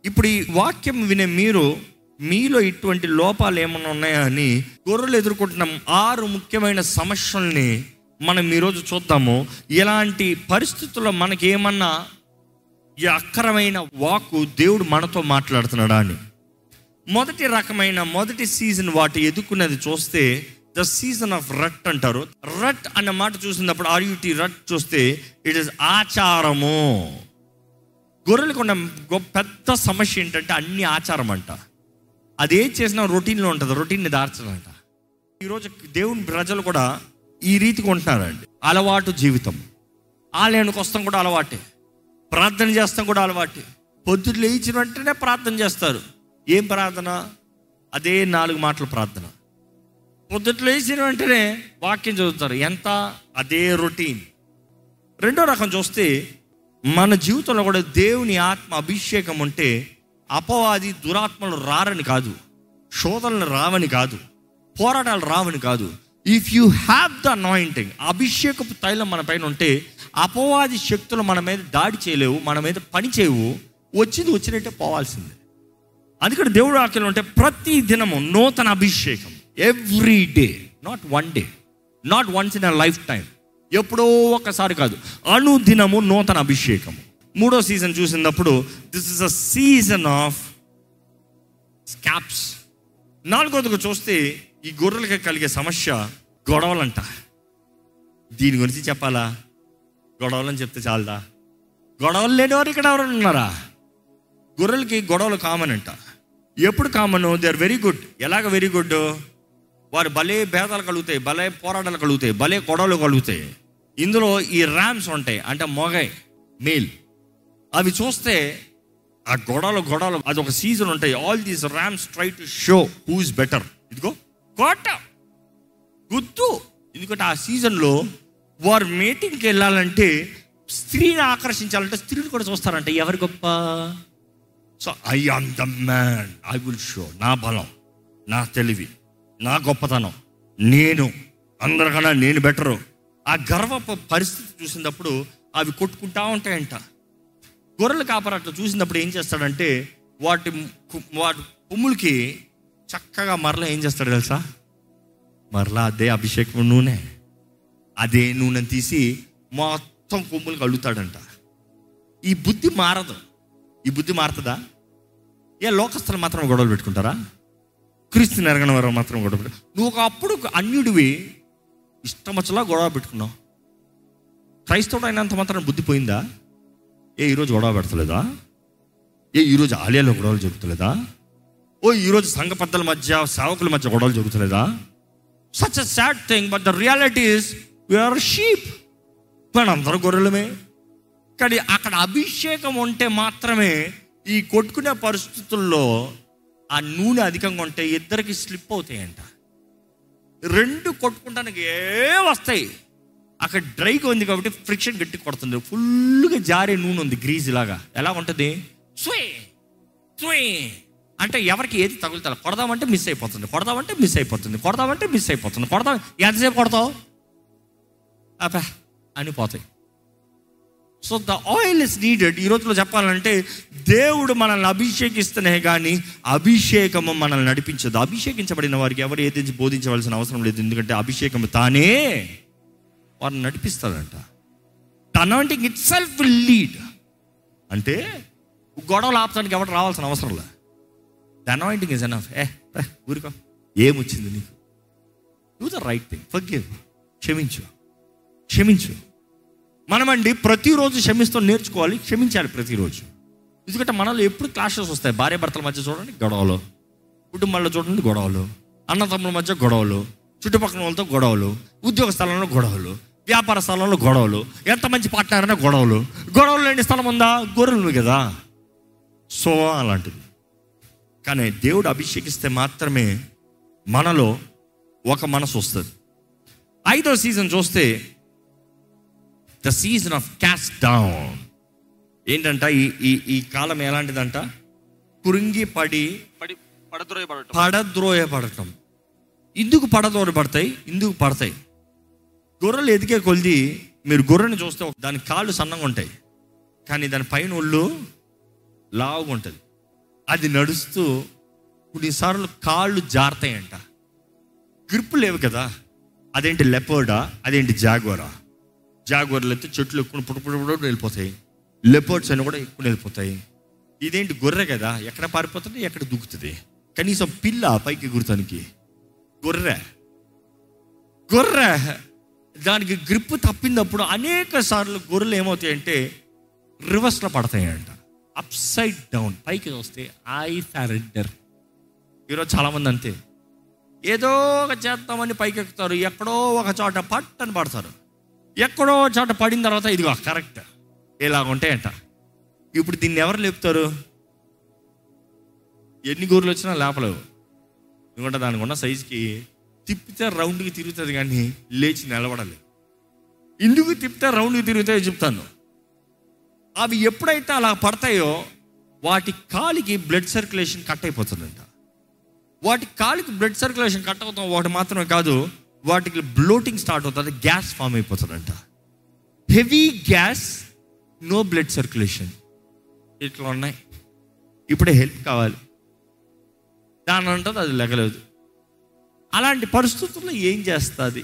ఇప్పుడు ఈ వాక్యం వినే మీరు మీలో ఇటువంటి లోపాలు ఏమైనా ఉన్నాయా అని గొర్రెలు ఎదుర్కొంటున్న ఆరు ముఖ్యమైన సమస్యల్ని మనం ఈరోజు చూద్దాము ఇలాంటి పరిస్థితుల్లో మనకి ఏమన్నా ఈ అక్కరమైన వాకు దేవుడు మనతో మాట్లాడుతున్నాడా అని మొదటి రకమైన మొదటి సీజన్ వాటి ఎదుర్కొన్నది చూస్తే ద సీజన్ ఆఫ్ రట్ అంటారు రట్ అన్న మాట చూసినప్పుడు ఆర్యుటి రట్ చూస్తే ఇట్ ఇస్ ఆచారము గొర్రెలకు ఉన్న గొప్ప పెద్ద సమస్య ఏంటంటే అన్ని ఆచారం అంట అది ఏం చేసినా రొటీన్లో ఉంటుంది రొటీన్ని దార్చదంట ఈరోజు దేవుని ప్రజలు కూడా ఈ రీతికి ఉంటున్నారండి అలవాటు జీవితం ఆలయానికి వస్తాం కూడా అలవాటే ప్రార్థన చేస్తాం కూడా అలవాటే పొద్దున్న లేచిన వెంటనే ప్రార్థన చేస్తారు ఏం ప్రార్థన అదే నాలుగు మాటల ప్రార్థన పొద్దుట్లు లేచిన వెంటనే వాక్యం చదువుతారు ఎంత అదే రొటీన్ రెండో రకం చూస్తే మన జీవితంలో కూడా దేవుని ఆత్మ అభిషేకం ఉంటే అపవాది దురాత్మలు రారని కాదు శోధనలు రావని కాదు పోరాటాలు రావని కాదు if you have the anointing అభిషేకపు తైలం మన పైన ఉంటే అపవాది శక్తులు మన మీద దాడి చేయలేవు మన మీద పని చేయవు వచ్చింది వచ్చినట్టే పోవాల్సిందే అందుకని దేవుడు వాక్యం ఉంటే ప్రతి దినము నూతన అభిషేకం every day not one day not once in a lifetime ఎప్పుడో ఒకసారి కాదు అనుదినము నూతన అభిషేకం మూడో సీజన్ చూసినప్పుడు this is a season of scabs నాలుగోదిగా చూస్తే ఈ గొర్రెలకి కలిగే సమస్య గొడవలంట దీని గురించి చెప్పాలా గొడవలని చెప్తే చాలదా గొడవలు లేనివారు ఇక్కడ ఎవరైనా ఉన్నారా గొర్రెలకి గొడవలు కామన్ అంట ఎప్పుడు common they are very good ఎలాగ వెరీ గుడ్ వారు భలే భేదాలు కలుగుతాయి భలే పోరాటాలు కలుగుతాయి భలే గొడవలు కలుగుతాయి ఇందులో ఈ ర్యామ్స్ ఉంటాయి అంటే మొగై మేల్ అవి చూస్తే ఆ గొడవలు గొడవలు అది ఒక సీజన్ ఉంటాయి all these rams try to show who is better ఇదిగో కోట గుర్తు ఎందుకంటే ఆ సీజన్లో వారు మీటింగ్కి వెళ్ళాలంటే స్త్రీని ఆకర్షించాలంటే స్త్రీలు కూడా చూస్తారంట ఎవరి గొప్ప so I am the man I will show నా బలం నా తెలివి నా గొప్పతనం నేను అందరికన్నా నేను బెటరు ఆ గర్వపు పరిస్థితి చూసినప్పుడు అవి కొట్టుకుంటా ఉంటాయంట గొర్రెల కాపరి అట్లా చూసినప్పుడు ఏం చేస్తాడంటే వాటి కు- వాటి కొమ్ములకి చక్కగా మరలా ఏం చేస్తాడు తెలుసా మరలా అదే అభిషేకం నూనె అదే నూనెని తీసి మొత్తం కొమ్ములకు అల్లుతాడంట ఈ బుద్ధి మారదు ఈ బుద్ధి మారుతుందా ఏ లోకస్తులు మాత్రం గొడవలు పెట్టుకుంటారా క్రీస్తు నెరగన వారు మాత్రం గొడవ పెట్టు నువ్వు ఒక అప్పుడు అన్యుడివి ఇష్టం వచ్చలా గొడవ పెట్టుకున్నావు క్రైస్తవుడు అయినంత మాత్రం బుద్ధి పోయిందా ఏ ఈరోజు గొడవ పెడతలేదా ఏ ఈరోజు ఆలయాల్లో గొడవలు జరుగుతలేదా ఓ ఈరోజు సంఘ పెద్దల మధ్య సేవకుల మధ్య గొడవలు జరుగుతలేదా such a sad thing but the reality is we are sheep మన అందరూ గొర్రెలమే కానీ అక్కడ అభిషేకం ఉంటే మాత్రమే ఈ కొట్టుకునే పరిస్థితుల్లో ఆ నూనె అధికంగా ఉంటే ఇద్దరికి స్లిప్ అవుతాయంట రెండు కొట్టుకుంటానికి ఏ వస్తాయి అక్కడ డ్రైగా ఉంది కాబట్టి ఫ్రిక్షన్ గట్టి కొడుతుంది ఫుల్గా జారే నూనె ఉంది గ్రీజ్ లాగా ఎలా ఉంటుంది స్వే స్వే అంటే ఎవరికి ఏది తగులుతా కొడదామంటే మిస్ అయిపోతుంది కొడదామంటే మిస్ అయిపోతుంది కొడదామంటే మిస్ అయిపోతుంది కొడదాం ఎంతసేపు కొడతావు అబ్బా అని పోతాయి so the oil is needed ఈ రోజులో చెప్పాలంటే దేవుడు మనల్ని అభిషేకిస్తేనే కానీ అభిషేకము మనల్ని నడిపించదు అభిషేకించబడిన వారికి ఎవరు ఏది బోధించవలసిన అవసరం లేదు ఎందుకంటే అభిషేకము తానే వారిని నడిపిస్తాడంట anointing itself will lead అంటే గొడవలు ఆపడానికి ఎవరు రావాల్సిన అవసరం లే ద అనాయింటింగ్ ఇస్ ఎనఫ్ ఏ ఏ, ఊరుకో ఏమొచ్చింది నీకు do the right thing forgive క్షమించు క్షమించు మనమండి ప్రతిరోజు క్షమిస్తూ నేర్చుకోవాలి క్షమించాలి ప్రతిరోజు ఎందుకంటే మనలో ఎప్పుడు క్లాషెస్ వస్తాయి భార్య భర్తల మధ్య చూడండి గొడవలు కుటుంబాల్లో చూడండి గొడవలు అన్నతమ్ముల మధ్య గొడవలు చుట్టుపక్కల వాళ్ళతో గొడవలు ఉద్యోగ స్థలంలో గొడవలు వ్యాపార స్థలంలో గొడవలు ఎంత మంచి పార్ట్నర్ అయినా గొడవలు గొడవలు లేని స్థలం ఉందా గొర్రెలు కదా సో అలాంటిది కానీ దేవుడు అభిషేకిస్తే మాత్రమే మనలో ఒక మనసు వస్తుంది ఐదో సీజన్ చూస్తే the season of cast down ఏంటంట ఈ ఈ ఈ కాలం ఎలాంటిదంట కురింగి పడి పడి పడద్రోయబడటం పడద్రోయబడటం ఇందుకు పడద్రోయబడతాయి ఇందుకు పడతాయి గొర్రెలు ఎదిగే కొలిది మీరు గొర్రెని చూస్తే దాని కాళ్ళు సన్నగా ఉంటాయి కానీ దాని పైన ఒళ్ళు లావుగా ఉంటుంది అది నడుస్తూ కొన్నిసార్లు కాళ్ళు జారుతాయంట గ్రిప్ లేవు కదా అదేంటి లెపర్డా అదేంటి జాగ్వరా జాగ్వర్లు అయితే చెట్లు ఎక్కువ పుట్టు పుట్టు పుట్టు వెళ్ళిపోతాయి లెపర్డ్స్ అని కూడా ఎక్కువ వెళ్ళిపోతాయి ఇదేంటి గొర్రె కదా ఎక్కడ పారిపోతుంది ఎక్కడ దూకుతుంది కనీసం పిల్ల పైకి ఎగురుతానికి గొర్రె గొర్రె దానికి గ్రిప్ తప్పినప్పుడు అనేక సార్లు గొర్రెలు ఏమవుతాయంటే రివర్స్లో పడతాయంట అప్ సైడ్ డౌన్ పైకి వస్తే ఐ సరెండర్ ఈరోజు చాలామంది అంతే ఏదో ఒక చేద్దామని పైకి ఎక్కుతారు ఎక్కడో ఒక చోట పట్టని పడతారు ఎక్కడో చోట పడిన తర్వాత ఇదిగో కరెక్ట్ ఇలాగ ఉంటాయంట ఇప్పుడు దీన్ని ఎవరు లేపుతారు ఎన్ని గోర్లు వచ్చినా లేపలేవు ఎందుకంటే దానికి ఉన్న సైజుకి తిప్పితే రౌండ్కి తిరుగుతుంది కానీ లేచి నిలబడాలి ఎందుకు తిప్పితే రౌండ్కి తిరుగుతాయో చెప్తాను అవి ఎప్పుడైతే అలా పడతాయో వాటి కాలికి బ్లడ్ సర్క్యులేషన్ కట్ అయిపోతుందంట వాటి కాలికి బ్లడ్ సర్క్యులేషన్ కట్ అవుతాం వాటి మాత్రమే కాదు వాటికి బ్లోటింగ్ స్టార్ట్ అవుతుంది గ్యాస్ ఫామ్ అయిపోతుందంట heavy gas no blood circulation ఇట్లా ఉన్నాయి ఇప్పుడే హెల్ప్ కావాలి దాని అంటుంది అది లెగలేదు అలాంటి పరిస్థితుల్లో ఏం చేస్తుంది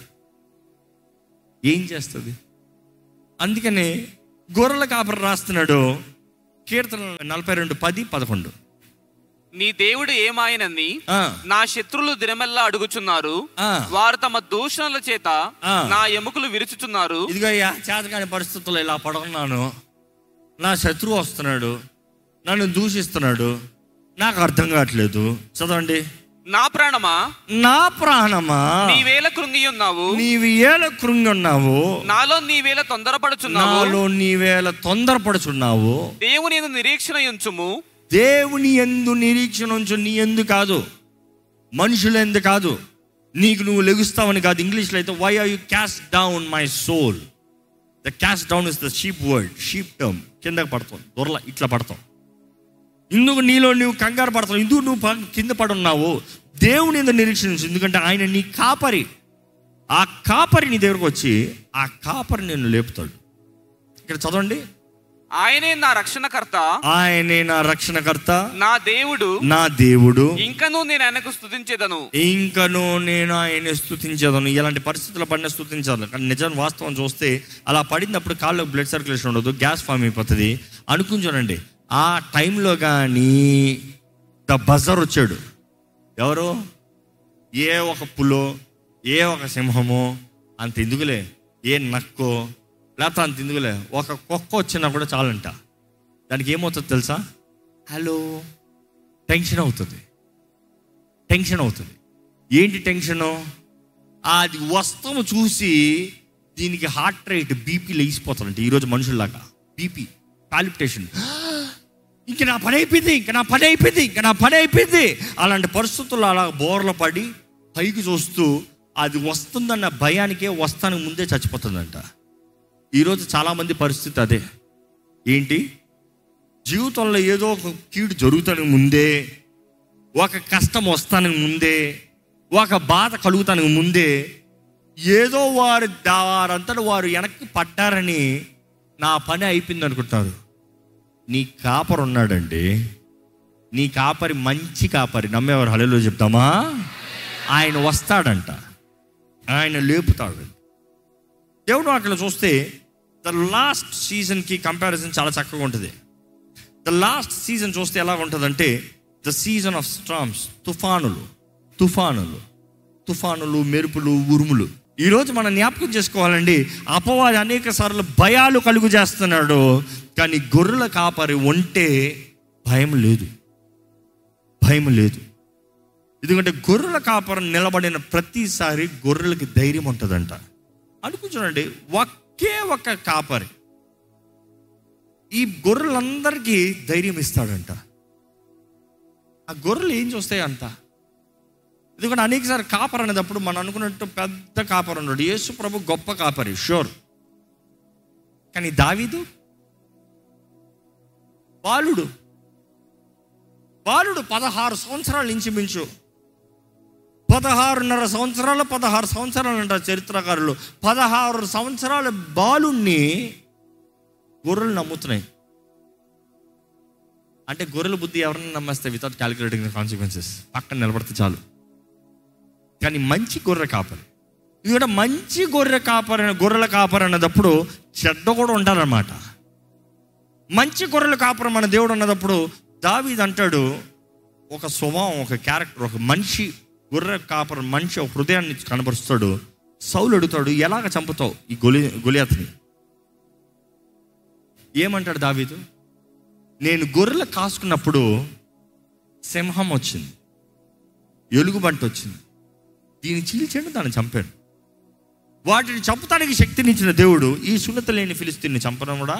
ఏం చేస్తుంది అందుకనే గొర్రెల కాపరి రాస్తున్నాడు కీర్తన నలభై రెండు పది పదకొండు నీ దేవుడు ఏమాయనని ఆ, నా శత్రులు దినమెల్లా అడుగుచున్నారు ఆ. వారు తమ దూషణల చేత ఆ. నా ఎముకలు విరుచుచున్నారు ఇదిగో అయ్యా చేతకాని పరిస్థితుల్లో ఇలా పడుకున్నాను నా శత్రువు వస్తున్నాడు నన్ను దూషిస్తున్నాడు నాకు అర్థం కావట్లేదు చదవండి నా ప్రాణమా నా ప్రాణమా నీవేళ కృంగి ఉన్నావు నీవు ఏల కృంగున్నావు నాలో నీవేళ తొందరపడుచున్నావు నాలో నీవేళ తొందరపడుచున్నావు దేవుని యందు నిరీక్షణ ఉంచుము దేవుని ఎందు నిరీక్షణ ఉంచు నీ ఎందు కాదు మనుషుల ఎందు కాదు నీకు నువ్వు లెగుస్తావని కాదు ఇంగ్లీష్లో అయితే why are you cast down my soul the cast down is the sheep word sheep term కిందకి పడతాం దొరల ఇట్లా పడతాం ఇందుకు నీలో నువ్వు కంగారు పడతావు ఇందుకు నువ్వు ప- కింద పడున్నావు దేవుని ఎందు నిరీక్షణ ఉంచు ఎందుకంటే ఆయన నీ కాపరి ఆ కాపరి నీ దగ్గరకు వచ్చి ఆ కాపరి నిన్ను లేపుతాడు ఇక్కడ చదవండి ఆయనే నా రక్షణకర్త ఆయనే నా రక్షణకర్త నా దేవుడు నా దేవుడు ఇంకనూ నేను ఆయనకు స్తుతించేదను ఇంకను నేను ఆయన స్థుతించదను ఇలాంటి పరిస్థితుల్లో పడిన స్థుతించాలి కానీ నిజం వాస్తవం చూస్తే అలా పడినప్పుడు కాళ్ళలో బ్లడ్ సర్క్యులేషన్ ఉండదు గ్యాస్ ఫామ్ అయిపోతుంది అనుకుని చూడండి ఆ టైంలో కానీ ద బజర్ వచ్చాడు ఎవరు ఏ ఒక పులో ఏ ఒక సింహమో అంత ఎందుకులే ఏ నక్కో లేకపోతే అంత ఎందుకులే ఒక కుక్క వచ్చినా కూడా చాలంట దానికి ఏమవుతుంది తెలుసా హలో టెన్షన్ అవుతుంది టెన్షన్ అవుతుంది ఏంటి టెన్షను అది వస్తాము చూసి దీనికి హార్ట్ రేట్ బీపీ లేచిపోతుందంటే ఈరోజు మనుషుల్లాగా బీపీ పాలిపిటేషన్ ఇంక నా పని అయిపోయింది ఇంక నా పని అయిపోయింది ఇంక నా పని అయిపోయింది అలాంటి పరిస్థితుల్లో అలా బోర్ల పడి పైకి చూస్తూ అది వస్తుందన్న భయానికే వస్తానికి ముందే చచ్చిపోతుందంట ఈరోజు చాలామంది పరిస్థితి అదే ఏంటి జీవితంలో ఏదో ఒక కీడు జరుగుతానికి ముందే ఒక కష్టం వస్తానికి ముందే ఒక బాధ కలుగుతానికి ముందే ఏదో వారు దా- వారంతట వారు వెనక్కి పడ్డారని నా పని అయిపోయింది అనుకుంటారు నీ కాపరి ఉన్నాడండి నీ కాపరి మంచి కాపరి నమ్మేవారు హలో చెప్తామా ఆయన వస్తాడంట ఆయన లేపుతాడు దేవుడు అక్కడ చూస్తే ద లాస్ట్ సీజన్కి కంపారిజన్ చాలా చక్కగా ఉంటుంది ద లాస్ట్ సీజన్ చూస్తే ఎలా ఉంటుందంటే ద సీజన్ ఆఫ్ స్ట్రామ్స్ తుఫానులు తుఫానులు తుఫానులు మెరుపులు ఉరుములు ఈరోజు మనం జ్ఞాపకం చేసుకోవాలండి అపవాది అనేక సార్లు భయాలు కలుగు చేస్తున్నాడు కానీ గొర్రెల కాపరి ఉంటే భయం లేదు భయం లేదు ఎందుకంటే గొర్రెల కాపరం నిలబడిన ప్రతిసారి గొర్రెలకి ధైర్యం ఉంటుందంట అనుకుంటున్నాండి ఒకే ఒక కాపరి ఈ గొర్రెలందరికీ ధైర్యం ఇస్తాడంట ఆ గొర్రెలు ఏం చూస్తాయి అంత ఎందుకంటే అనేకసారి కాపర్ అనేటప్పుడు మనం అనుకున్నట్టు పెద్ద కాపర్ ఉన్నాడు యేసు ప్రభు గొప్ప కాపరి షూర్ కానీ దావీదు బాలుడు బాలుడు పదహారు సంవత్సరాలు ఇంచుమించు పదహారున్నర సంవత్సరాలు పదహారు సంవత్సరాలు అంటారు చరిత్రకారులు పదహారు సంవత్సరాల బాలుణ్ణి గొర్రెలు నమ్ముతున్నాయి అంటే గొర్రెల బుద్ధి ఎవరిని నమ్మేస్తే వితౌట్ క్యాలిక్యులేటింగ్ ద కాన్సిక్వెన్సెస్ పక్కన నిలబడితే చాలు కానీ మంచి గొర్రె కాపరి ఇది కూడా మంచి గొర్రె కాపరి గొర్రెల కాపరి అన్నదప్పుడు చెడ్డ కూడా ఉండాలన్నమాట మంచి గొర్రెల కాపురం మన దేవుడు అన్నదప్పుడు దావీద్ అంటాడు ఒక స్వభావం ఒక క్యారెక్టర్ ఒక మనిషి గొర్రె కాపరం మనిషి ఒక హృదయాన్ని కనబరుస్తాడు సౌలు అడుగుతాడు ఎలాగ చంపుతావు ఈ గొలి గొలియాతని ఏమంటాడు దావీదు నేను గొర్రెలు కాసుకున్నప్పుడు సింహం వచ్చింది ఎలుగుబంటి వచ్చింది దీన్ని చీల్చాడు దాన్ని చంపాను వాటిని చంపుతానికి శక్తినిచ్చిన దేవుడు ఈ సున్నత లేని ఫిలిస్తీన్ని చంపడం కూడా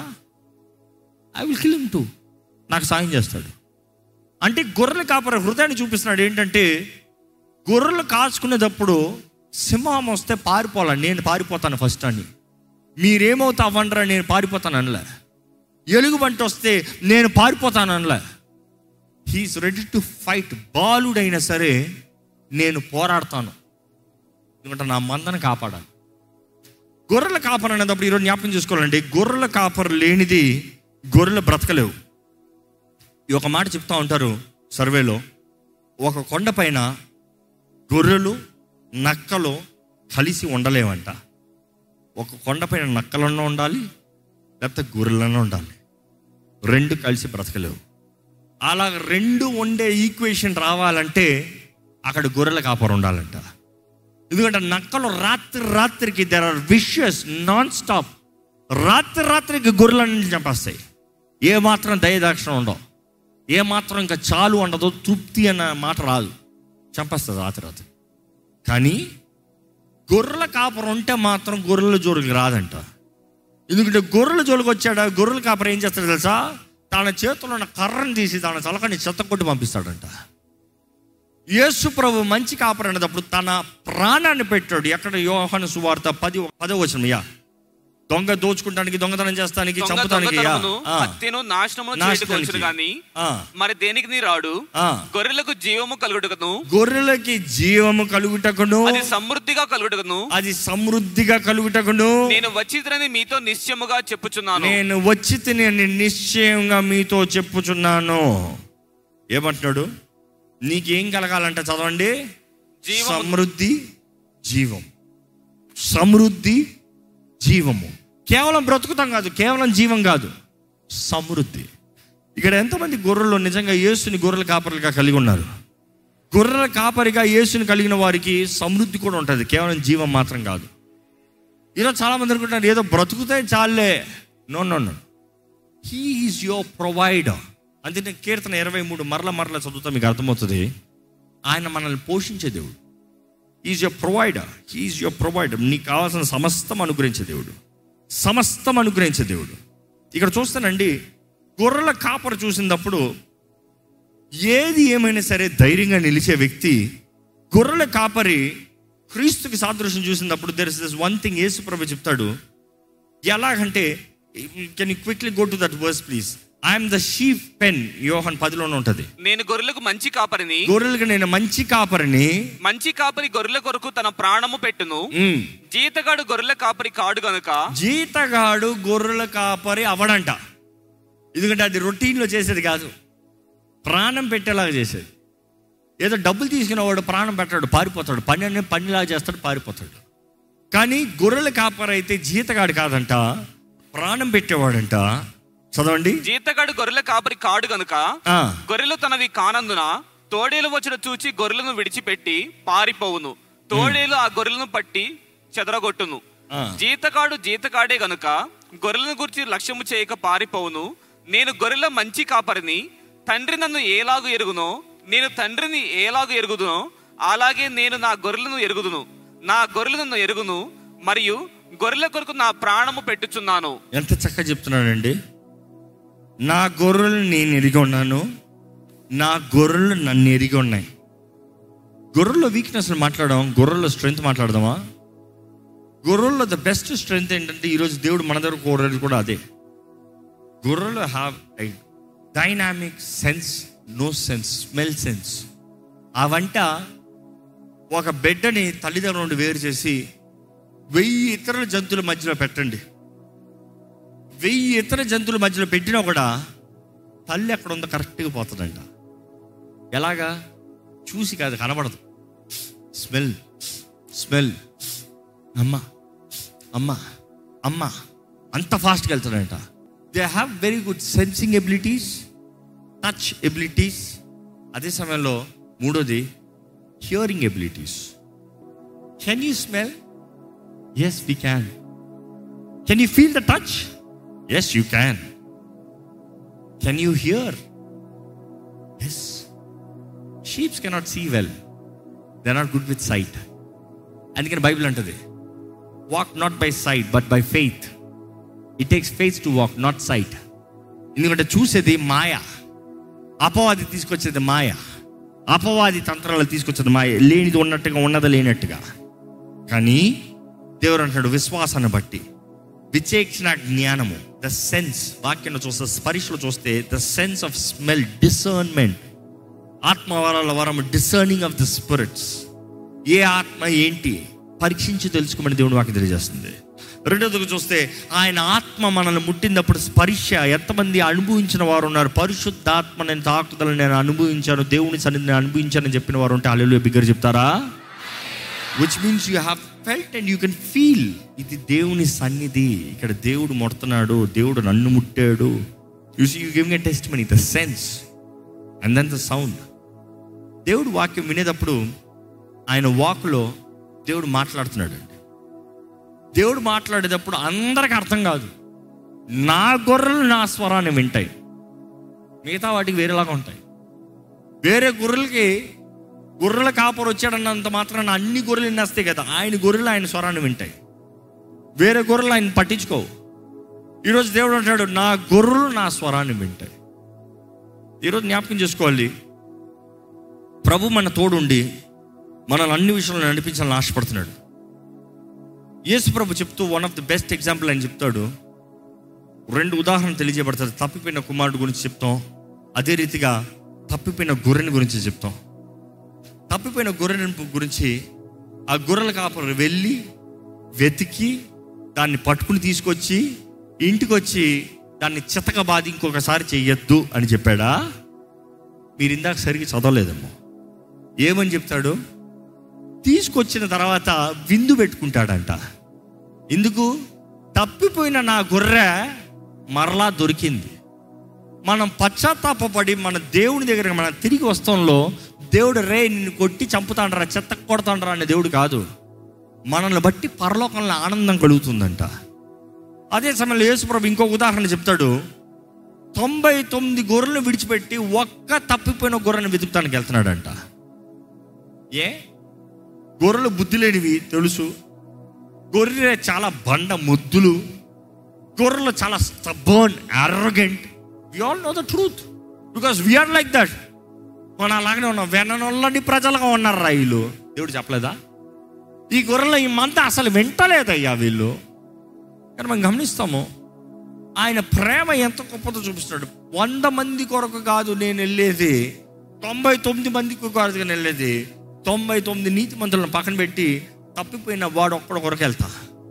ఐ విల్ కిల్ టు నాకు సాయం చేస్తాడు అంటే గొర్రెలు కాపర హృదయాన్ని చూపిస్తున్నాడు ఏంటంటే గొర్రెలు కాచుకునేటప్పుడు సింహం వస్తే పారిపోవాలి నేను పారిపోతాను ఫస్ట్ అని మీరేమవుతా అవ్వండ్రా నేను పారిపోతాను అనలే ఎలుగుబంటి వస్తే నేను పారిపోతాను అనలే హీఈస్ రెడీ టు ఫైట్ బాలుడైనా సరే నేను పోరాడతాను ఎందుకంటే నా మందను కాపాడాలి గొర్రెల కాపర్ అనేటప్పుడు ఈరోజు జ్ఞాపకం చేసుకోవాలండి గొర్రెల కాపర్ లేనిది గొర్రెలు బ్రతకలేవు ఈ ఒక మాట చెప్తా ఉంటారు సర్వేలో ఒక కొండ పైన గొర్రెలు నక్కలు కలిసి ఉండలేవంట ఒక కొండపైన నక్కలన్నా ఉండాలి లేకపోతే గొర్రెలన్నా ఉండాలి రెండు కలిసి బ్రతకలేవు అలా రెండు ఉండే ఈక్వేషన్ రావాలంటే అక్కడ గొర్రెల కాపరు ఉండాలంట ఎందుకంటే నక్కలు రాత్రి రాత్రికి there are vicious non stop రాత్రి రాత్రికి గొర్రెలను చంపేస్తాయి ఏ మాత్రం దయదాక్షిణం ఉండవు ఏ మాత్రం ఇంకా చాలు ఉండదు తృప్తి అన్న మాట రాదు చంపేస్తుంది రాత్రి రాత్రి కానీ గొర్రెల కాపరం ఉంటే మాత్రం గొర్రెల జోలికి రాదంట ఎందుకంటే గొర్రెల జోలికి వచ్చాడా గొర్రెల కాపరం ఏం చేస్తాడు తెలుసా తన చేతిలో ఉన్న కర్రను తీసి తన చలకని చెత్త కొట్టి పంపిస్తాడంట యేసు ప్రభు మంచి కాపరి అనేటప్పుడు తన ప్రాణాన్ని పెట్టాడు ఎక్కడ యోహాను సువార్త పది పదో వచనం యా దొంగ దోచుకుంటానికి దొంగతనం చేస్తానికి దొంగ చంపుతానికి యా. దొంగతనమును, ఆ, హత్యను నాశనము నాశనానికి. చేయటకొచ్చును గాని ఆ, మరి దేనికి నీ రాడు ఆ. గొర్రెలకు జీవము కలుగుటకును గొర్రెలకి జీవము కలుగుటకును అది సమృద్ధిగా కలుగుటకును అది సమృద్ధిగా కలుగుటకును నేను వచ్చిద్రని మీతో నిశ్చయముగా చెప్పుచున్నాను నేను వచ్చి తిని నిశ్చయంగా మీతో చెప్పుచున్నాను ఏమంటున్నాడు నీకేం కలగాలంట చదవండి జీవము. సమృద్ధి జీవం సమృద్ధి జీవము కేవలం బ్రతుకుతాం కాదు కేవలం జీవం కాదు సమృద్ధి ఇక్కడ ఎంతమంది గొర్రెలు నిజంగా యేసుని గొర్రెల కాపరులుగా కలిగి ఉన్నారు గొర్రెల కాపరిగా యేసుని కలిగిన వారికి సమృద్ధి కూడా ఉంటుంది కేవలం జీవం మాత్రం కాదు ఈరోజు చాలా మంది అనుకుంటున్నారు ఏదో బ్రతుకుతే చాలే no no no he is your provider అందుకే కీర్తన ఇరవై మూడు మరల మరల చదువుతా మీకు అర్థమవుతుంది ఆయన మనల్ని పోషించే దేవుడు is your provider he's your provider నీకు కావాల్సిన సమస్తం అనుగ్రహించే దేవుడు సమస్తం అనుగ్రహించే దేవుడు ఇక్కడ చూస్తానండి గొర్రెల కాపర చూసినప్పుడు ఏది ఏమైనా సరే ధైర్యంగా నిలిచే వ్యక్తి గొర్రెల కాపరి క్రీస్తుకి సాదృశ్యం చూసినప్పుడు there is this one thing Yesu ప్రభు చెప్తాడు ఎలాగంటే can you quickly go to that verse please I'm the sheep pen Yohan పదిలోనే ఉంటుంది నేను గొర్రెలకు మంచి కాపరిని గొర్రెలకు నేను మంచి కాపరిని మంచి కాపరి గొర్రెల కొరకు తన ప్రాణము పెట్టును ఉమ్, జీతగాడు గొర్రెల కాపరి కాడు గనుక జీతగాడు గొర్రెల కాపరి అవడంట ఎందుకంటే అది రొటీన్లో చేసేది కాదు ప్రాణం పెట్టేలాగా చేసేది ఏదో డబ్బులు తీసుకున్న వాడు ప్రాణం పెట్టాడు పారిపోతాడు పని అనే పనిలాగా చేస్తాడు పారిపోతాడు కానీ గొర్రెల కాపరి అయితే జీతగాడు కాదంట ప్రాణం పెట్టేవాడంట చదవండి జీతగాడు గొర్రెల కాపరి కాడు గనుక ఆ, గొర్రెలు తనవి కానందున తోడేలు వచ్చుట చూచి గొర్రెలను విడిచిపెట్టి పారిపోవును తోడేలు ఆ గొర్రెలను పట్టి చెదరగొట్టును ఆ. జీతగాడు జీతగాడే గనుక గొర్రెలను గురించి లక్ష్యము చేయక పారిపోవును నేను గొర్రెల మంచి కాపరిని తండ్రి నన్ను ఏలాగు ఎరుగునో నేను తండ్రిని ఏలాగు ఎరుగుదునో అలాగే నేను నా గొర్రెలను ఎరుగుదును నా గొర్రెలను ఎరుగును మరియు గొర్రెల కొరకు నా ప్రాణము పెట్టుచున్నాను ఎంత చక్కగా చెప్తున్నాడండి నా గొర్రెలు నేను ఎరిగి ఉన్నాను నా గొర్రెలు నన్ను ఎరిగి ఉన్నాయి గొర్రెల వీక్నెస్ మాట్లాడదాం గొర్రెల స్ట్రెంగ్త్ మాట్లాడదామా గొర్రెల్లో ద బెస్ట్ స్ట్రెంగ్త్ ఏంటంటే ఈరోజు దేవుడు మన దగ్గర కోరేది కూడా అదే గొర్రెలు have I dynamic sense no sense smell sense ఆ వంట ఒక బిడ్డని తల్లిదండ్రుల నుండి వేరు చేసి వెయ్యి ఇతర జంతువుల మధ్యలో పెట్టండి వెయ్యి ఇతర జంతువుల మధ్యలో పెట్టినా కూడా తల్లి ఎక్కడ ఉందో కరెక్ట్గా పోతుందంట ఎలాగా చూసి కాదు కనబడదు స్మెల్ స్మెల్ అమ్మ అమ్మ అమ్మ అంత ఫాస్ట్గా వెళ్తాడంట they have very good sensing abilities touch abilities అదే సమయంలో మూడోది hearing abilities can you smell yes we can can you feel the touch yes you can can you hear yes sheeps cannot see well they not good with sight అందుకని Bible అంటది walk not by sight but by faith it takes faith to walk not sight ఎందుకంటే చూసేది మాయ అపవాది తీసుకొచ్చేది మాయ అపవాది తంత్రాలు తీసుకొచ్చేది మాయ లేనిది ఉన్నట్టుగా ఉన్నది లేనట్టుగా కానీ దేవుడు అంటాడు విశ్వాసాన్ని బట్టి విచేక్షణ జ్ఞానము ద సెన్స్ వాక్యం చూస్తే స్పరిశలో చూస్తే the sense of smell discernment ఆత్మ వరాల వరం డిసర్నింగ్ ఆఫ్ ద స్పిరిట్స్ ఏ ఆత్మ ఏంటి పరీక్షించి తెలుసుకోమని దేవుడు వాకి తెలియజేస్తుంది రెండోదిగా చూస్తే ఆయన ఆత్మ మనల్ని ముట్టినప్పుడు స్పర్శ ఎంతమంది అనుభవించిన వారు ఉన్నారు పరిశుద్ధాత్మ నేను తాకుదలను నేను అనుభవించాను దేవుని సన్నిధిని నేను అనుభవించానని చెప్పిన వారు ఉంటే అల్లెలు బిగ్గర చెప్తారా which means you have felt and you can feel ఇది దేవుని సన్నిధి ఇక్కడ దేవుడు ముడుతున్నాడు దేవుడు నన్ను ముట్టాడు you see you giving a taste money the sense and then the sound దేవుడు వాక్యం వినేటప్పుడు ఆయన వాకులో దేవుడు మాట్లాడుతున్నాడు అండి దేవుడు మాట్లాడేటప్పుడు అందరికి అర్థం కాదు నా గొర్రెలు నా స్వరాన్ని వింటాయి మిగతా వాటికి వేరేలాగా ఉంటాయి వేరే గొర్రెలకి గొర్రెల కాపరు వచ్చాడన్నంత మాత్రాన అన్ని గొర్రెలు వినేస్తాయి కదా ఆయన గొర్రెలు ఆయన స్వరాన్ని వింటాయి వేరే గొర్రెలు ఆయన పట్టించుకోవు ఈరోజు దేవుడు అంటాడు నా గొర్రెలు నా స్వరాన్ని వింటాయి ఈరోజు జ్ఞాపకం చేసుకోవాలి ప్రభు మన తోడుండి మనల్ని అన్ని విషయాలను నడిపించాలని ఆశపడుతున్నాడు యేసు ప్రభు చెప్తూ one of the best example అని చెప్తాడు రెండు ఉదాహరణ తెలియజేయబడతారు తప్పిపోయిన కుమారుడు గురించి చెప్తాం అదే రీతిగా తప్పిపోయిన గొర్రెని గురించి చెప్తాం తప్పిపోయిన గొర్రెని గురించి ఆ గొర్రెల కాపరు వెళ్ళి వెతికి దాన్ని పట్టుకుని తీసుకొచ్చి ఇంటికి వచ్చి దాన్ని చితక బాధి ఇంకొకసారి చెయ్యొద్దు అని చెప్పాడా మీరు ఇందాక సరిగ్గా చదవలేదమ్మా ఏమని చెప్తాడు తీసుకొచ్చిన తర్వాత విందు పెట్టుకుంటాడంట ఎందుకు తప్పిపోయిన నా గొర్రె మరలా దొరికింది మనం పశ్చాత్తాపడి మన దేవుని దగ్గర మనం తిరిగి వస్తాంలో దేవుడు రే నిన్ను కొట్టి చంపుతాండ్రా చెత్త కొడతాండ్రా అనే దేవుడు కాదు మనల్ని బట్టి పరలోకంలో ఆనందం కలుగుతుందంట అదే సమయంలో యేసుప్రభు ఇంకో ఉదాహరణ చెప్తాడు తొంభై తొమ్మిది గొర్రెలను విడిచిపెట్టి ఒక్క తప్పిపోయిన గొర్రెను వెతుకుతానికి వెళ్తున్నాడంట ఏ గొర్రెలు బుద్ధి లేనివి తెలుసు గొర్రె చాలా బండ ముద్దులు గొర్రెలు చాలా stubborn arrogant we all know the truth because we are like that మనం అలాగనే ఉన్నాం వెననొల్లని ప్రజలుగా ఉన్నారు రా వీళ్ళు దేవుడు చెప్పలేదా ఈ గొర్రెల ఈ మంత అసలు వింటలేదయ్యా వీళ్ళు కానీ మనం గమనిస్తాము ఆయన ప్రేమ ఎంత గొప్పదో చూపిస్తున్నాడు వంద మంది కొరకు కాదు నేను వెళ్ళేది తొంభై తొమ్మిది మందికి కాదు నేను వెళ్ళేది తొంభై తొమ్మిది నీతి మంత్రులను పక్కన పెట్టి తప్పిపోయిన వాడు ఒక్కడ కొరకు వెళ్తా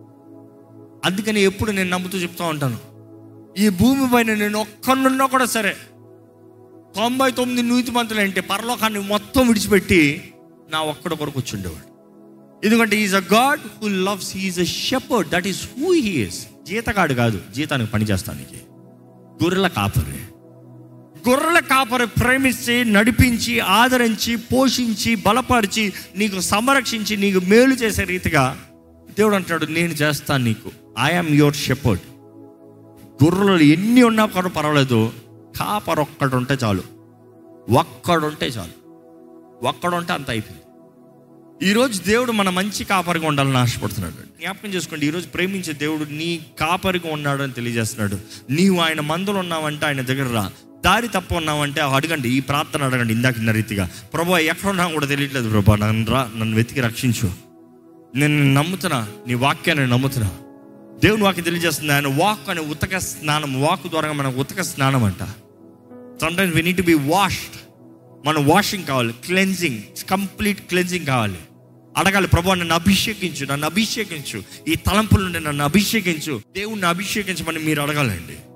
అందుకని ఎప్పుడు నేను నమ్ముతూ చెప్తా ఉంటాను ఈ భూమి పైన నేను ఒక్కనున్నా కూడా సరే తొంభై తొమ్మిది నీతి మంత్రులు అంటే పరలోకాన్ని మొత్తం విడిచిపెట్టి నా ఒక్కడ కొరకు వచ్చి ఉండేవాడు ఎందుకంటే is a God who loves he is a shepherd that is who he is జీతగాడు కాదు జీతానికి పని చేస్తానికి గొర్రెల కాపరి గొర్రెల కాపరి ప్రేమించి నడిపించి ఆదరించి పోషించి బలపరిచి నీకు సంరక్షించి నీకు మేలు చేసే రీతిగా దేవుడు అంటాడు నేను చేస్తాను నీకు ఐఎమ్ యువర్ షెపర్డ్ గొర్రెలు ఎన్ని ఉన్నా కూడా పర్వాలేదు కాపర్ ఒక్కడు ఉంటే చాలు ఒక్కడుంటే చాలు ఒక్కడుంటే అంత అయిపోయింది ఈరోజు దేవుడు మన మంచి కాపరిగా ఉండాలని ఆశపడుతున్నాడు జ్ఞాపకం చేసుకోండి ఈరోజు ప్రేమించే దేవుడు నీ కాపరిగా ఉన్నాడు అని తెలియజేస్తున్నాడు నీవు ఆయన మందులు ఉన్నావంటే ఆయన దగ్గర రా దారి తప్ప ఉన్నావంటే అడగండి ఈ ప్రార్థన అడగండి ఇందాక ఇన్న రీతిగా ప్రభు ఎక్కడ ఉన్నా కూడా తెలియట్లేదు ప్రభా నన్ను రా నన్ను వెతికి రక్షించు నేను నిన్ను నమ్ముతున్నా నీ వాక్యాన్ని నమ్ముతున్నా దేవుని వాక్యం తెలియజేస్తుంది ఆయన వాక్ అనే ఉతక స్నానం వాక్ ద్వారా మనకు ఉతక స్నానం అంట sometimes we need to be washed మనం వాషింగ్ కావాలి క్లెన్జింగ్ కంప్లీట్ క్లెన్జింగ్ కావాలి అడగాలి ప్రభు నన్ను అభిషేకించు నన్ను అభిషేకించు ఈ తలంపుల నుండి నన్ను అభిషేకించు దేవుణ్ణి అభిషేకించమని మీరు అడగాలండి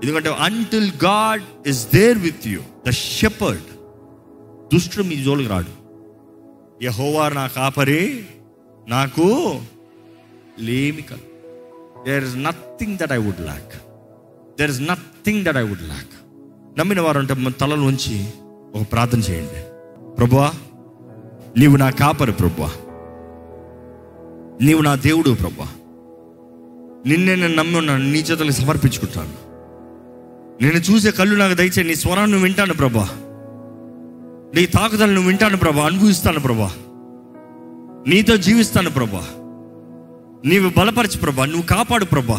ఎందుకంటే until God is there with you the shepherd దుష్టుడు మీ జోలికి రాడు యహోవా నా కాపరి నాకు లేమి కలు there is nothing that I would lack there is nothing that I would lack నమ్మిన వారు అంటే మన తలలో ఉంచి ఒక ప్రార్థన చేయండి ప్రభువా నీవు నా కాపరి ప్రభువా నీవు నా దేవుడు ప్రభువా నిన్నే నేను నమ్మి ఉన్నాను నీ చేతులకు సమర్పించుకుంటాను నేను చూసే కళ్ళు నాకు దయచే నీ స్వరాన్ని వింటాను ప్రభా నీ తాకుదలను వింటాను ప్రభా అనుభవిస్తాను ప్రభా నీతో జీవిస్తాను ప్రభా నీవు బలపరచు ప్రభా నువ్వు కాపాడు ప్రభా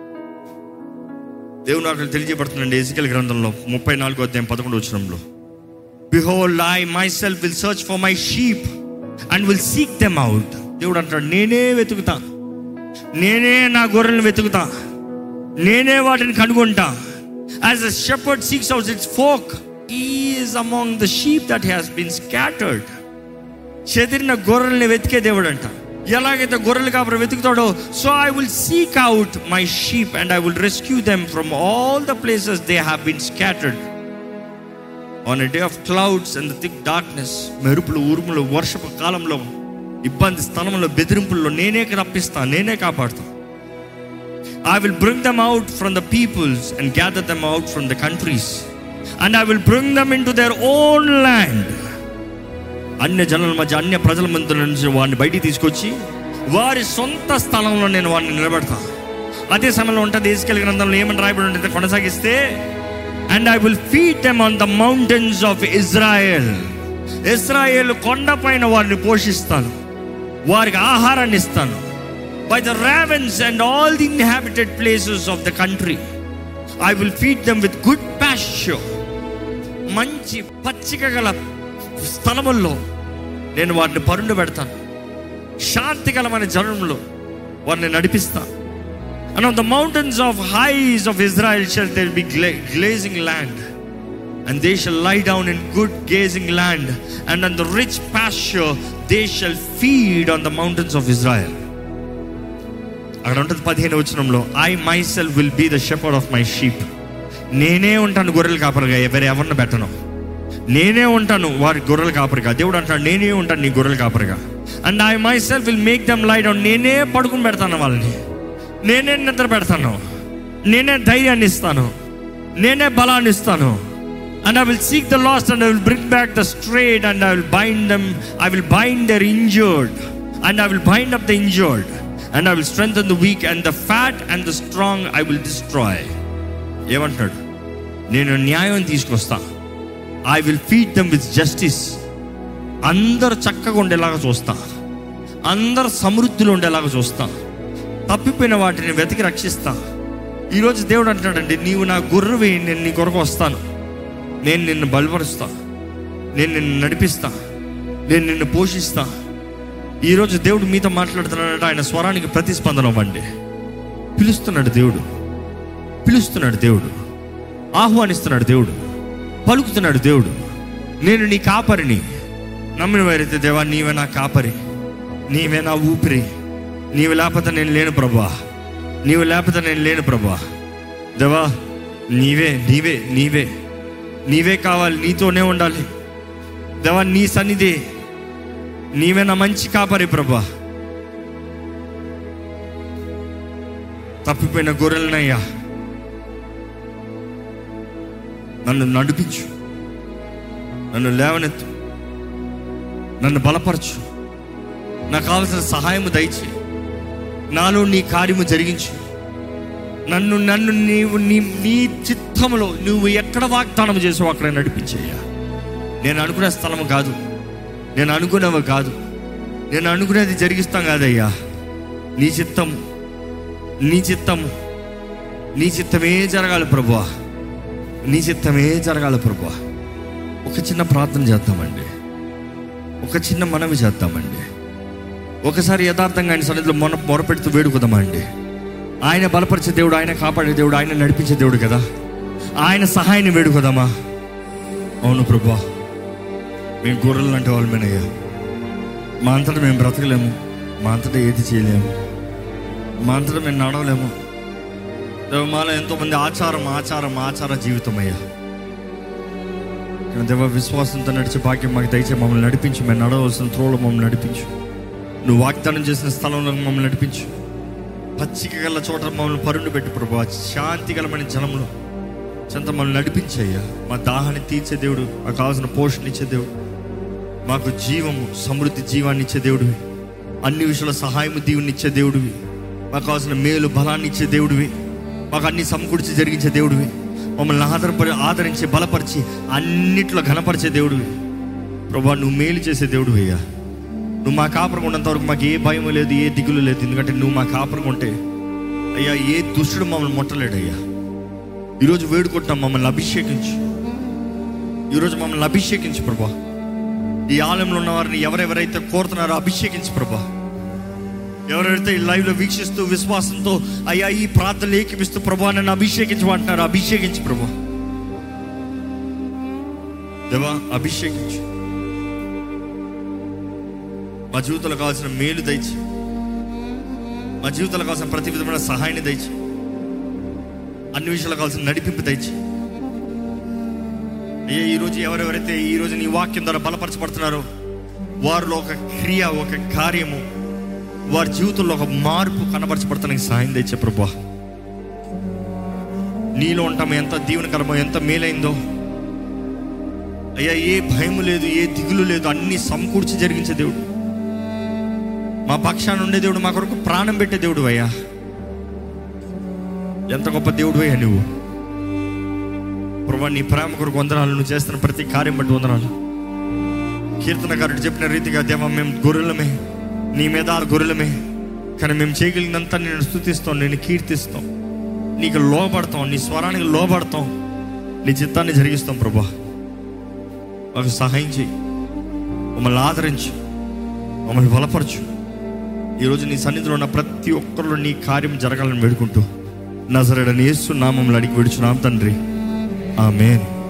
దేవుడు నాకు తెలియజేయబడుతుందండి ఎజికల్ గ్రంథంలో ముప్పై నాలుగో అధ్యాయం పదకొండు వచ్చినంలో behold I myself will search for my sheep and will seek them out దేవుడు అంటాడు నేనే వెతుకుతా నేనే నా గొర్రెలను వెతుకుతా నేనే వాటిని కనుగొంటా as a shepherd seeks out its flock is among the sheep that has been scattered చెదిరిన గొర్రెల్ని వెతికే దేవుడు అంట ఎలాగైతే గొర్రెలు కాపురం వెతుకుతాడో so I will seek out my sheep and I will rescue them from all the places they have been scattered on a day of clouds and thick darkness మెరుపులు ఉరుములు వర్షపు కాలంలో ఇబ్బంది స్థలంలో బెదిరింపుల్లో నేనే రప్పిస్తా నేనే కాపాడుతా I will bring them out from the peoples and gather them out from the countries and I will bring them into their own land అన్య జనుల మధ్య అన్య ప్రజల మధ్య నుంచి వాడిని బయటికి తీసుకొచ్చి వారి సొంత స్థలంలో నేను వాడిని నిలబెడతా అదే సమయంలో ఉంటుంది దేశకెళ్ళి గ్రంథంలో ఏమని రాయబడి ఉంటుంది కొనసాగిస్తే and I will feed them on the mountains of Israel Israel కొండపైన వారిని పోషిస్తాను వారికి ఆహారాన్ని ఇస్తాను by the ravens and all the inhabited places of the country I will feed them with good pasture మంచి పచ్చిక గల స్థలముల్లో నేను వారిని పరుండు పెడతాను శాంతికరమైన జనంలో వారిని నడిపిస్తాను and on the mountains of heights of Israel shall there be grazing land and they shall lie down in good grazing land and on the rich pasture they shall feed on the mountains of Israel అక్కడ ఉంటుంది పదిహేను వచనంలో I myself will be the shepherd of my sheep నేనే ఉంటాను గొర్రెలు కాపరిగా ఎవరు ఎవరిని పెట్టను నేనే ఉంటాను వారి గొర్రెలు కాపరిగా దేవుడు అంటాడు నేనే ఉంటాను నీ గొర్రెలు కాపరిగా and I myself will make them lie down నేనే పడుకుని పెడతాను వాళ్ళని నేనే నిద్ర పెడతాను నేనే ధైర్యాన్ని ఇస్తాను నేనే బలాన్ని ఇస్తాను and I will seek the lost and I will bring back the strayed and I will bind them I will bind their injured and I will bind up the injured and I will strengthen the weak and the fat and the strong I will destroy ఏమంటున్నాడు నేను న్యాయం తీసుకొస్తా I will feed them with justice అందరు చక్కగా ఉండేలాగా చూస్తా అందరు సమృద్ధిలో ఉండేలాగా చూస్తా తప్పిపోయిన వాటిని వెతికి రక్షిస్తా ఈరోజు దేవుడు అంటాడండి నీవు నా గుర్రవి నేను నీ కొరకు వస్తాను నేను నిన్ను బలపరుస్తా నేను నిన్ను నడిపిస్తా నేను నిన్ను పోషిస్తా ఈరోజు దేవుడు మీతో మాట్లాడుతున్నాడంటే ఆయన స్వరానికి ప్రతిస్పందన అవ్వండి పిలుస్తున్నాడు దేవుడు పిలుస్తున్నాడు దేవుడు ఆహ్వానిస్తున్నాడు దేవుడు పలుకుతున్నాడు దేవుడు నేను నీ కాపరిని నమ్మిన వారైతే దేవా నీవే నా కాపరి నీవే నా ఊపిరి నీవు లేకపోతే నేను లేను ప్రభా నీవు లేకపోతే నేను లేను ప్రభా దేవా నీవే నీవే నీవే నీవే కావాలి నీతోనే ఉండాలి దేవా నీ సన్నిధి నీవే నా మంచి కాపరి ప్రభా తప్పిపోయిన గొర్రెలనయ్యా నన్ను నడిపించు నన్ను లేవనెత్తు నన్ను బలపరచు నాకు కావలసిన సహాయము దయచే నాలో నీ కార్యము జరిగించు నన్ను నన్ను నీవు నీ నీ చిత్తములో నువ్వు ఎక్కడ వాగ్దానం చేసావు అక్కడ నడిపించేయ్యా నేను అనుకునే స్థలము కాదు నేను అనుకునేవి కాదు నేను అనుకునేది జరిగిస్తాం కాదయ్యా నీ చిత్తము నీ చిత్తము నీ చిత్తమే జరగాలి ప్రభువా నీ చిత్తమే జరగాలి ప్రభా ఒక చిన్న ప్రార్థన చేద్దామండి ఒక చిన్న మనవి చేద్దామండి ఒకసారి యథార్థంగా ఆయన సన్నిధిలో మొన మొరపెడుతూ వేడుకుదామండి ఆయన బలపరిచే దేవుడు ఆయన కాపాడే దేవుడు ఆయన నడిపించే దేవుడు కదా ఆయన సహాయాన్ని వేడుకుదామా అవును ప్రభా మేము గొర్రెలు అంటే వాళ్ళమేనయ్యా మా అంతటా మేము బ్రతకలేము మా అంతటా ఏది చేయలేము మా అంతటా మేము నడవలేము దేవ మాలో ఎంతోమంది ఆచారం ఆచారం ఆచార జీవితం అయ్యా కానీ దేవ విశ్వాసంతో నడిచే భాగ్యం మాకు దయచే మమ్మల్ని నడిపించు మేము నడవలసిన త్రోలో మమ్మల్ని నడిపించు నువ్వు వాగ్దానం చేసిన స్థలంలో మమ్మల్ని నడిపించు పచ్చిక గల చోట మమ్మల్ని పరుండు పెట్టు ప్రభా శాంతి గలమైన జలంలో చెంత మమ్మల్ని నడిపించయ్యా మా దాహాన్ని తీర్చే దేవుడు మాకు కావాల్సిన పోషణ ఇచ్చే దేవుడు మాకు జీవము సమృద్ధి జీవాన్ని ఇచ్చే దేవుడివి అన్ని విషయాల సహాయము దీవుని ఇచ్చే దేవుడివి మాకు కావాల్సిన మేలు బలాన్ని ఇచ్చే దేవుడివి మాకు అన్ని సమకూర్చి జరిగించే దేవుడివి మమ్మల్ని ఆదరపరి ఆదరించి బలపరిచి అన్నిట్లో ఘనపరిచే దేవుడివి ప్రభా నువ్వు మేలు చేసే దేవుడు అయ్యా నువ్వు మా కాపురం ఉన్నంత వరకు మాకు ఏ భయం లేదు ఏ దిగులు లేదు ఎందుకంటే నువ్వు మా కాపురం ఉంటే అయ్యా ఏ దుష్టుడు మమ్మల్ని ముట్టలేడు అయ్యా ఈరోజు వేడుకుంటున్నాం మమ్మల్ని అభిషేకించు ఈరోజు మమ్మల్ని అభిషేకించు ప్రభా ఈ ఆలయంలో ఉన్న వారిని ఎవరెవరైతే కోరుతున్నారో అభిషేకించు ప్రభా ఎవరైతే ఈ లైవ్లో వీక్షిస్తూ విశ్వాసంతో అయ్యా ఈ ప్రార్థనలు ఏకిపిస్తూ ప్రభా నన్ను అభిషేకించమంటున్నారు అభిషేకించు ప్రభా దేవా అభిషేకించు మా జీవితంలో కావాల్సిన మేలు దయచి మా జీవితంలో కావాల్సిన ప్రతి విధమైన సహాయాన్ని దయచి అన్ని విషయాలు కావాల్సిన నడిపింపు దయచి అయ్యా ఈరోజు ఎవరెవరైతే ఈ రోజు నీ వాక్యం ద్వారా బలపరచబడుతున్నారో వారిలో ఒక క్రియ ఒక కార్యము వారి జీవితంలో ఒక మార్పు కనబరచబడతానికి సహాయం తెచ్చే ప్రభా నీలో ఉంటాము ఎంత దీవెనకరమో ఎంత మేలైందో అయ్యా ఏ భయం లేదు ఏ దిగులు లేదు అన్ని సమకూర్చి జరిగించే దేవుడు మా పక్షాన ఉండే దేవుడు మా కొరకు ప్రాణం పెట్టే దేవుడు అయ్యా ఎంత గొప్ప దేవుడు అయ్యా నువ్వు ప్రభా నీ ప్రేమ కొరకు వందనాలు నువ్వు చేస్తున్న ప్రతి కార్యం బట్టి వందనాలు కీర్తనకారుడు చెప్పిన రీతిగా దేవా మేము గొర్రెలమే నీ మీద ఆ గొర్రెలమే కానీ మేము చేయగలిగినంత నేను స్థుతిస్తాం నేను కీర్తిస్తాం నీకు లోబడతాం నీ స్వరానికి లోబడతాం నీ చిత్తాన్ని జరిగిస్తాం ప్రభా మాకు సహాయం చేయి మమ్మల్ని ఆదరించు మమ్మల్ని బలపరచు ఈరోజు నీ సన్నిధిలో ఉన్న ప్రతి ఒక్కరిలో నీ కార్యం జరగాలని వేడుకుంటూ నజరడని యేసు నామంలో అడిగి విడుచున్నాం తండ్రి ఆమెన్